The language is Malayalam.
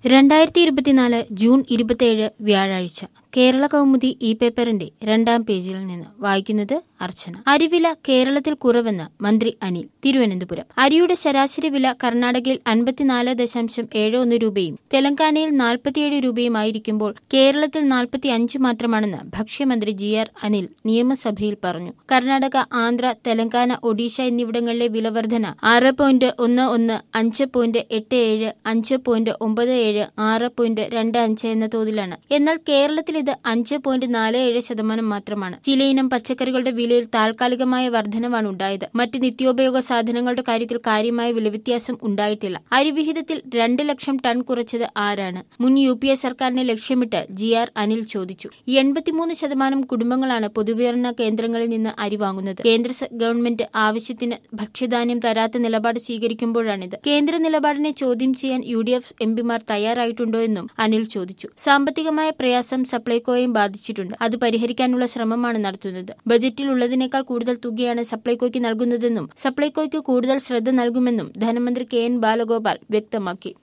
രണ്ടായിരത്തി ഇരുപത്തിനാല് ജൂൺ ഇരുപത്തിയേഴ് വ്യാഴാഴ്ച കേരള കൗമുദി ഈ പേപ്പറിന്റെ രണ്ടാം പേജിൽ നിന്ന് വായിക്കുന്നത് അർച്ചന അരിവില കേരളത്തിൽ കുറവെന്ന് മന്ത്രി അനിൽ തിരുവനന്തപുരം അരിയുടെ ശരാശരി വില കർണാടകയിൽ അൻപത്തിനാല് ദശാംശം ഏഴ് ഒന്ന് രൂപയും തെലങ്കാനയിൽ നാൽപ്പത്തിയേഴ് രൂപയുമായിരിക്കുമ്പോൾ കേരളത്തിൽ നാൽപ്പത്തി അഞ്ച് മാത്രമാണെന്ന് ഭക്ഷ്യമന്ത്രി ജി ആർ അനിൽ നിയമസഭയിൽ പറഞ്ഞു കർണാടക ആന്ധ്ര തെലങ്കാന ഒഡീഷ എന്നിവിടങ്ങളിലെ വിലവർധന ആറ് പോയിന്റ് ഒന്ന് ഒന്ന് അഞ്ച് പോയിന്റ് എട്ട് ഏഴ് അഞ്ച് പോയിന്റ് ഒമ്പത് ഏഴ് ആറ് പോയിന്റ് രണ്ട് അഞ്ച് എന്ന തോതിലാണ് എന്നാൽ കേരളത്തിൽ ഇത് അഞ്ച് പോയിന്റ് നാല് ഏഴ് ശതമാനം മാത്രമാണ് ചിലയിനം പച്ചക്കറികളുടെ വിലയിൽ താൽക്കാലികമായ വർധനവാണ് ഉണ്ടായത് മറ്റ് നിത്യോപയോഗ സാധനങ്ങളുടെ കാര്യത്തിൽ കാര്യമായ വിലവ്യത്യാസം ഉണ്ടായിട്ടില്ല അരിവിഹിതത്തിൽ രണ്ട് ലക്ഷം ടൺ കുറച്ചത് ആരാണ് മുൻ യു പി എ സർക്കാരിനെ ലക്ഷ്യമിട്ട് ജി ആർ അനിൽ ചോദിച്ചു എൺപത്തിമൂന്ന് ശതമാനം കുടുംബങ്ങളാണ് പൊതുവിതരണ കേന്ദ്രങ്ങളിൽ നിന്ന് അരി വാങ്ങുന്നത് കേന്ദ്ര സ- ഗവൺമെന്റ് ആവശ്യത്തിന് ഭക്ഷ്യധാന്യം തരാത്ത നിലപാട് സ്വീകരിക്കുമ്പോഴാണിത് കേന്ദ്ര നിലപാടിനെ ചോദ്യം ചെയ്യാൻ യു ഡി എഫ് എംപിമാർ തയ്യാറായിട്ടുണ്ടോ എന്നും അനിൽ ചോദിച്ചു സാമ്പത്തികമായ പ്രയാസം സപ്ലൈകോയെയും ബാധിച്ചിട്ടുണ്ട് അത് പരിഹരിക്കാനുള്ള ശ്രമമാണ് നടത്തുന്നത് ബജറ്റിൽ ഉള്ളതിനേക്കാൾ കൂടുതൽ തുകയാണ് സപ്ലൈകോയ്ക്ക് നൽകുന്നതെന്നും സപ്ലൈകോയ്ക്ക് കൂടുതൽ ശ്രദ്ധ നൽകുമെന്നും ധനമന്ത്രി കെ എൻ ബാലഗോപാൽ വ്യക്തമാക്കി